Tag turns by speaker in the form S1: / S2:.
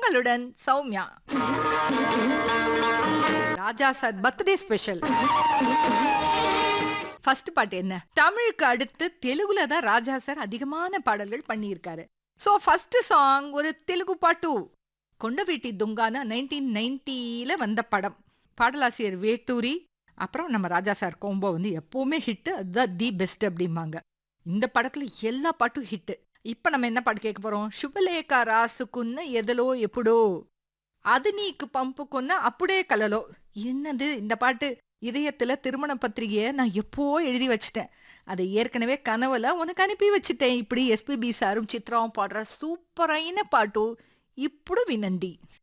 S1: உங்களுடன் Soumya Raja sir birthday special first பாட்டு என்ன தமிழுக்கு அடுத்து தெலுங்குல தான் ராஜா சார் அதிகமான பாடல்கள் பண்ணியிருக்காரு ஸோ ஃபர்ஸ்ட் சாங் ஒரு தெலுங்கு பாட்டு கொண்டவீட்டி துங்கான நைன்டீன் நைன்டியில் வந்த படம் பாடலாசிரியர் வேட்டூரி அப்புறம் நம்ம ராஜா சார் கோம்போ வந்து எப்போவுமே ஹிட்டு அதுதான் தி பெஸ்ட் அப்படிம்பாங்க இந்த படத்துல எல்லா பாட்டும் ஹிட்டு இப்போ நம்ம என்ன பாட்டு கேட்க போறோம் శుభలేఖ రాసుకున్న ఎదలో ఎప్పుడో அது நீக்கு பம்புக்குన్న அப்படியே கலலோ என்னது இந்த பாட்டு இதயத்துல திருமண பத்திரிகையை நான் எப்போ எழுதி வச்சிட்டேன் அதை ஏற்கனவே கனவுல உனக்கு அனுப்பி வச்சிட்டேன் இப்படி எஸ்பிபி சாரும் சித்ராவும் பாடுற சூப்பரான பாட்டு ఇప్పుడు వినండి